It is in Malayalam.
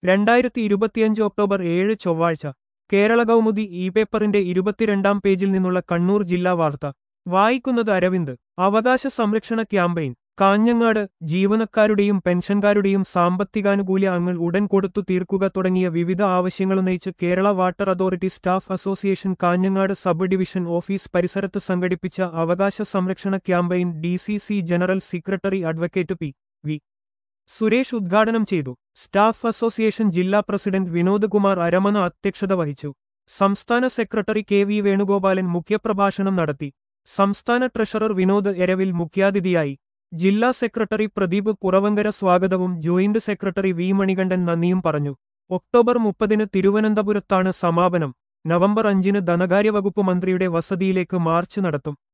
രണ്ടായിരത്തി ഇരുപത്തിയഞ്ച് ഒക്ടോബർ ഏഴ് ചൊവ്വാഴ്ച കേരള കൗമുദി ഇ പേപ്പറിന്റെ ഇരുപത്തിരണ്ടാം പേജിൽ നിന്നുള്ള കണ്ണൂർ ജില്ലാ വാർത്ത വായിക്കുന്നത് അരവിന്ദ് അവകാശ സംരക്ഷണ ക്യാമ്പയിൻ കാഞ്ഞങ്ങാട് ജീവനക്കാരുടെയും പെൻഷൻകാരുടെയും സാമ്പത്തികാനുകൂല്യങ്ങൾ ഉടൻ കൊടുത്തു തീർക്കുക തുടങ്ങിയ വിവിധ ആവശ്യങ്ങളുന്നയിച്ച് Kerala water authority staff association Kanhangad sub division office പരിസരത്ത് സംഘടിപ്പിച്ച അവകാശ സംരക്ഷണ ക്യാമ്പയിൻ ഡി general secretary advocate P V Suresh ഉദ്ഘാടനം ചെയ്തു സ്റ്റാഫ് അസോസിയേഷൻ ജില്ലാ പ്രസിഡന്റ് വിനോദ് കുമാർ അരമന അധ്യക്ഷത വഹിച്ചു സംസ്ഥാന സെക്രട്ടറി കെ വി വേണുഗോപാലൻ മുഖ്യപ്രഭാഷണം നടത്തി സംസ്ഥാന ട്രഷറർ വിനോദ് എരവിൽ മുഖ്യാതിഥിയായി ജില്ലാ സെക്രട്ടറി പ്രദീപ് പുറവങ്കര സ്വാഗതവും ജോയിന്റ് സെക്രട്ടറി വി മണികണ്ഠൻ നന്ദിയും പറഞ്ഞു ഒക്ടോബർ മുപ്പതിന് തിരുവനന്തപുരത്താണ് സമാപനം നവംബർ അഞ്ചിന് ധനകാര്യ വകുപ്പ് മന്ത്രിയുടെ വസതിയിലേക്ക് മാർച്ച് നടത്തും